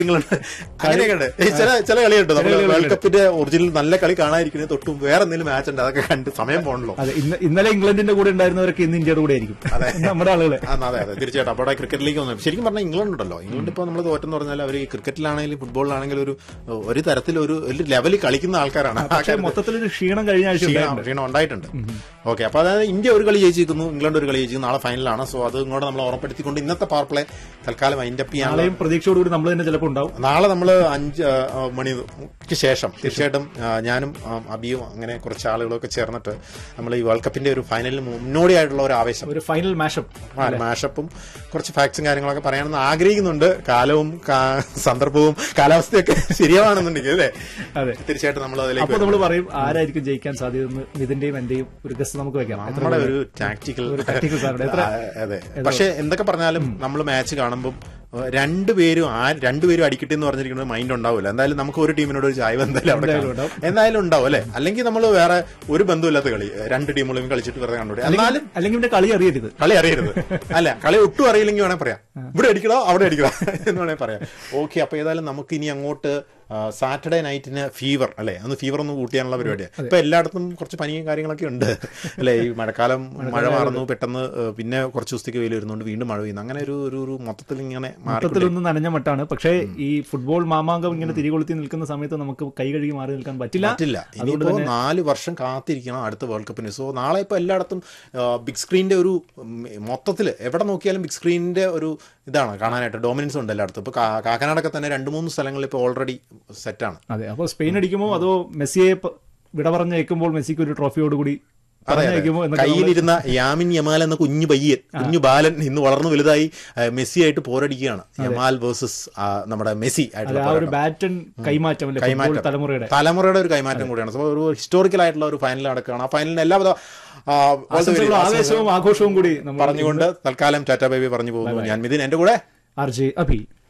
നിങ്ങളുണ്ട് അങ്ങനെയൊക്കെ ഉണ്ട് ഏയ് ചില ചില കളിയുണ്ട് നമ്മൾ കളികളുണ്ട്. വേൾഡ് കപ്പിന്റെ ഒറിജിനൽ നല്ല കളി കാണാതിരിക്കുന്നത് തൊട്ടും വേറെ എന്തെങ്കിലും മാച്ച് ഉണ്ട് അതൊക്കെ കണ്ട് സമയം പോകണല്ലോ അതെ ഇന്ന് ഇന്നലെ ഇംഗ്ലണ്ടിന്റെ കൂടെ ഉണ്ടായിരുന്നവരൊക്കെ ഇന്ന് ഇന്ത്യയുടെ കൂടെ ആയിരിക്കും നമ്മുടെ ആളുകളെ ആ, അതെ അതെ തീർച്ചയായിട്ടും അപ്പോൾ ക്രിക്കറ്റിലേക്ക് വന്നു ശരിക്കും പറഞ്ഞാൽ ഇംഗ്ലണ്ട് ഉണ്ടല്ലോ ഇംഗ്ലണ്ട് ഇപ്പോൾ നമ്മൾ തോറ്റെന്ന് പറഞ്ഞാൽ അവർ ക്രിക്കറ്റിലാണെങ്കിലും ഫുട്ബോളിലാണെങ്കിലും ഒരു ഒരു തരത്തിൽ ഒരു ഒരു ലെവലിൽ കളിക്കുന്ന ആൾക്കാരാണ് ആ പക്ഷേ കാര്യത്തിൽ മൊത്തത്തിലൊരു ക്ഷീണം കഴിഞ്ഞ ആഴ്ച ക്ഷീണം ഉണ്ടായിട്ടുണ്ട് ക്ഷീണം ഉണ്ടായിട്ടുണ്ട് ഓക്കെ അപ്പൊ അതായത് ഇന്ത്യ ഒരു കളി ജയിച്ചിരിക്കുന്നു ഇംഗ്ലണ്ട് ഒരു കളി ജയിച്ചിരിക്കുന്നു നാളെ ഫൈനലാണ് സോ അത് ഇങ്ങോട്ട് നമ്മൾ ഉറപ്പെടുത്തിക്കൊണ്ട് ഇന്നത്തെ പവർ പ്ലേ തൽക്കാലം അതിന്റെ അപ്പ് ചെയ്യാനുള്ള നാളെയും പ്രതീക്ഷയോടുകൂടി നമ്മൾ തന്നെ ചിലപ്പോൾ ഉണ്ടാവും നാളെ നമ്മൾ അഞ്ച് ആ, മണിക്ക് ശേഷം തീർച്ചയായിട്ടും ആ, ഞാനും ആ, അബിയും അങ്ങനെ കുറച്ച് ആളുകളൊക്കെ ചേർന്നിട്ട് നമ്മൾ ഈ വേൾഡ് കപ്പിന്റെ ഒരു ഫൈനലിന് മുന്നോടിയായിട്ടുള്ള ഒരു ആവേശം ഒരു ഫൈനൽ മാഷപ്പ് ആ, മാഷപ്പും കുറച്ച് ഫാക്ട്സും കാര്യങ്ങളൊക്കെ പറയാനെന്ന് ആഗ്രഹിക്കുന്നുണ്ട് കാലവും കാ- സന്ദർഭവും കാലാവസ്ഥയൊക്കെ ശരിയാവാണെന്നുണ്ടെങ്കിൽ അല്ലേ അതെ തീർച്ചയായിട്ടും നമ്മൾ അപ്പൊ അതിലേക്ക് നമ്മൾ പറയും ആരായിരിക്കും ജയിക്കാൻ സാധ്യതയെന്ന് നിതിന്റെയും എന്റെയും ഒരു ഗസ് നമുക്ക് വെക്കാം എത്ര നമ്മുടെ ഒരു ടാക്ടിക്കൽ ഒരു tactical സാധനം. എത്ര- അതെ പക്ഷെ എന്തൊക്കെ പറഞ്ഞാലും നമ്മൾ മാച്ച് കാണുമ്പോൾ രണ്ടുപേരും ആ രണ്ടുപേരും അടിക്കട്ടെ എന്ന് പറഞ്ഞിരിക്കുന്നത് മൈൻഡ് ഉണ്ടാവില്ല എന്തായാലും നമുക്ക് ഒരു ടീമിനോട് ഒരു ചായ്വ് എന്തായാലും അവിടെ എന്തായാലും കാണും. എന്തായാലും ഉണ്ടാവും അല്ലെ അല്ലെങ്കിൽ നമ്മൾ വേറെ ഒരു ബന്ധമില്ലാത്ത കളി രണ്ട് ടീമുകളും കളിച്ചിട്ട് വെറുതെ കണ്ടുപിടി എന്നാലും അല്ലെങ്കിൽ ഇവന്റെ കളി അറിയരുത് കളി അറിയരുത് അല്ല കളി ഒട്ടും അറിയില്ലെങ്കിൽ വേണേ പറയാം ഇവിടെ അടിക്കണോ അവിടെ അടിക്കണോ എന്ന് വേണേ പറയാം ഓക്കെ അപ്പൊ ഏതായാലും നമുക്ക് ഇനി അങ്ങോട്ട് സാറ്റർഡേ നൈറ്റിന് ഫീവർ അല്ലെ അന്ന് ഫീവർ ഒന്ന് കൂട്ടിയാനുള്ള പരിപാടിയാണ് ഇപ്പൊ എല്ലായിടത്തും കുറച്ച് പനിയും കാര്യങ്ങളൊക്കെ ഉണ്ട് അല്ലെ ഈ മഴക്കാലം മഴ മാറുന്നു പെട്ടെന്ന് ആ, പിന്നെ കുറച്ച് ദിവസത്തേക്ക് വെയിൽ വരുന്നുണ്ട് വീണ്ടും മഴ പെയ്യുന്നു അങ്ങനെ ഒരു ഒരു ഒരു മൊത്തത്തിൽ ഇങ്ങനെ മാറി മൊത്തത്തിലൊന്നും നനഞ്ഞ മട്ടാണ് പക്ഷേ ഈ ഫുട്ബോൾ മാമാങ്കം ഇങ്ങനെ തിരികൊളുത്തി നിൽക്കുന്ന സമയത്ത് നമുക്ക് കൈ കഴുകി മാറി നിൽക്കാൻ പറ്റില്ല പറ്റില്ല ഇനിയിപ്പോ നാല് വർഷം കാത്തിരിക്കണം അടുത്ത വേൾഡ് കപ്പിന് സോ നാളെ ഇപ്പൊ എല്ലായിടത്തും ബിഗ് സ്ക്രീനിന്റെ ഒരു മൊത്തത്തിൽ എവിടെ നോക്കിയാലും ബിഗ് സ്ക്രീനിന്റെ ഒരു ഇതാണ് കാണാനായിട്ട് ഡോമിനൻസ് ഉണ്ട് എല്ലായിടത്തും ഇപ്പൊ കാ- കാക്കനാടൊക്കെ തന്നെ രണ്ട് മൂന്ന് സ്ഥലങ്ങളിൽ ഇപ്പൊ ഓൾറെഡി സെറ്റാണ് അതെ അപ്പോൾ സ്പെയിൻ അടിക്കുമോ അതോ മെസ്സിയെ പ- വിട പറഞ്ഞയക്കുമ്പോൾ മെസ്സിക്ക് ഒരു ട്രോഫിയോടുകൂടി അതെ അതെ പറഞ്ഞയക്കുമോ എന്നൊക്കെ നമ്മള് കയ്യിലിരുന്ന യാമിൻ യമാൽ എന്ന കുഞ്ഞു പയ്യൻ കുഞ്ഞു ബാലൻ ഇന്ന് വളർന്നു വലുതായി ആ, മെസ്സി ആയിട്ട് പോരടിക്കുകയാണ് യമാൽ വേഴ്സസ് നമ്മുടെ മെസ്സി അതെ, ആയിട്ടുള്ള ആ ഒരു പോരാട്ടം. ബാറ്റൺ കൈമാറ്റം അല്ലേ ഫുട്ബോൾ കൈമാറ്റം തലമുറയുടെ തലമുറയുടെ ഒരു കൈമാറ്റം കൂടിയാണ് സോ ഒരു ഹിസ്റ്റോറിക്കൽ ആയിട്ടുള്ള ഒരു ഫൈനൽ നടക്കുകയാണ് ആ ഫൈനലിന് എല്ലാവിധ ആ, all the very ആശംസകളും best ആവേശവും ആഘോഷവും കൂടി നമ്മൾ പറഞ്ഞുകൊണ്ട് തൽക്കാലം ടാറ്റാ ബേബി പറഞ്ഞു പോകുന്നു ഞാൻ മിഥുൻ എന്റെ കൂടെ ആർ ജെ അഭി